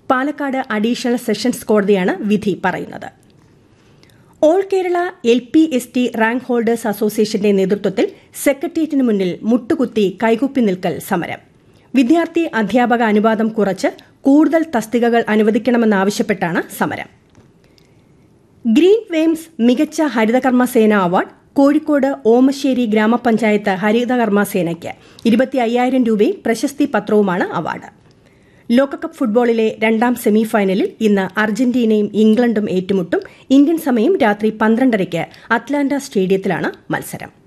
Palakkad additional sessions കോടതിയാണ് വിധി പറയുന്നത് all Kerala L P S T rank holders അസോസിയേഷന്റെ നേതൃത്വത്തിൽ സെക്രട്ടേറിയറ്റിന് മുന്നിൽ മുട്ടുകുത്തി കൈകുപ്പി നിൽക്കൽ സമരം വിദ്യാർത്ഥി അധ്യാപക അനുപാതം കുറച്ച് കൂടുതൽ തസ്തികകൾ അനുവദിക്കണമെന്നാവശ്യപ്പെട്ടാണ് സമരം ഗ്രീൻ വെയിംസ് മികച്ച ഹരിതകർമ്മസേന അവാർഡ് കോഴിക്കോട് ഓമശ്ശേരി ഗ്രാമപഞ്ചായത്ത് ഹരിതകർമ്മസേനയ്ക്ക് ഇരുപത്തി അയ്യായിരം രൂപയും പ്രശസ്തി പത്രവുമാണ് അവാർഡ് ലോകകപ്പ് ഫുട്ബോളിലെ രണ്ടാം സെമിഫൈനലിൽ ഇന്ന് അർജന്റീനയും ഇംഗ്ലണ്ടും ഏറ്റുമുട്ടും ഇന്ത്യൻ സമയം രാത്രി പന്ത്രണ്ടരയ്ക്ക് അറ്റ്ലാന്റ സ്റ്റേഡിയത്തിലാണ് മത്സരം